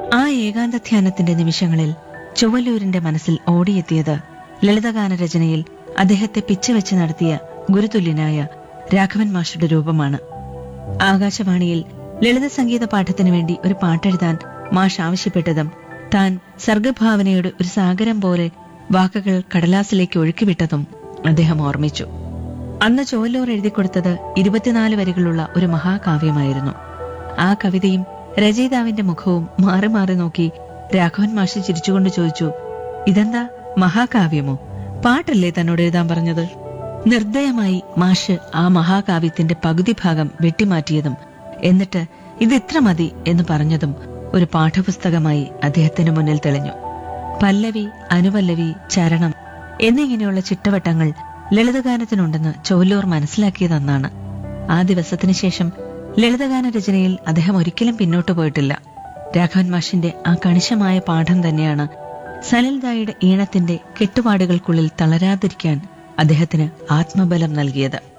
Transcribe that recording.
ആ ഏകാന്ത ധ്യാനത്തിന്റെ നിമിഷങ്ങളിൽ ചൊവ്വല്ലൂരിന്റെ മനസ്സിൽ ഓടിയെത്തിയത് ലളിതഗാന രചനയിൽ അദ്ദേഹത്തെ പിച്ചവെച്ച് നടത്തിയ ഗുരുതുല്യനായ രാഘവൻ മാഷുടെ രൂപമാണ് ആകാശവാണിയിൽ ലളിത സംഗീത പാഠത്തിനു വേണ്ടി ഒരു പാട്ടെഴുതാൻ മാഷ് ആവശ്യപ്പെട്ടതും താൻ സർഗഭാവനയുടെ ഒരു സാഗരം പോലെ വാക്കുകൾ കടലാസിലേക്ക് ഒഴുക്കിവിട്ടതും അദ്ദേഹം ഓർമ്മിച്ചു അന്ന് ചോല്ലൂർ എഴുതിക്കൊടുത്തത് ഇരുപത്തിനാല് വരികളുള്ള ഒരു മഹാകാവ്യമായിരുന്നു ആ കവിതയും രചയിതാവിന്റെ മുഖവും മാറി മാറി നോക്കി രാഘവൻ മാഷ് ചിരിച്ചുകൊണ്ട് ചോദിച്ചു ഇതെന്താ മഹാകാവ്യമോ പാട്ടല്ലേ തന്നോട് എഴുതാൻ പറഞ്ഞത് നിർദ്ദയമായി മാഷ് ആ മഹാകാവ്യത്തിന്റെ പകുതി ഭാഗം വെട്ടിമാറ്റിയതും എന്നിട്ട് ഇത് ഇത്ര മതി എന്ന് പറഞ്ഞതും ഒരു പാഠപുസ്തകമായി അദ്ദേഹത്തിന് മുന്നിൽ തെളിഞ്ഞു പല്ലവി അനുപല്ലവി ചരണം എന്നിങ്ങനെയുള്ള ചിട്ടവട്ടങ്ങൾ ലളിതഗാനത്തിനുണ്ടെന്ന് ചോല്ലൂർ മനസ്സിലാക്കിയതെന്നാണ് ആ ദിവസത്തിനു ശേഷം ലളിതഗാന രചനയിൽ അദ്ദേഹം ഒരിക്കലും പിന്നോട്ടു പോയിട്ടില്ല രാഘവൻ മാഷിന്റെ ആ കണിശമായ പാഠം തന്നെയാണ് സലിൽദായുടെ ഈണത്തിന്റെ കെട്ടുപാടുകൾക്കുള്ളിൽ തളരാതിരിക്കാൻ അദ്ദേഹത്തിന് ആത്മബലം നൽകിയത്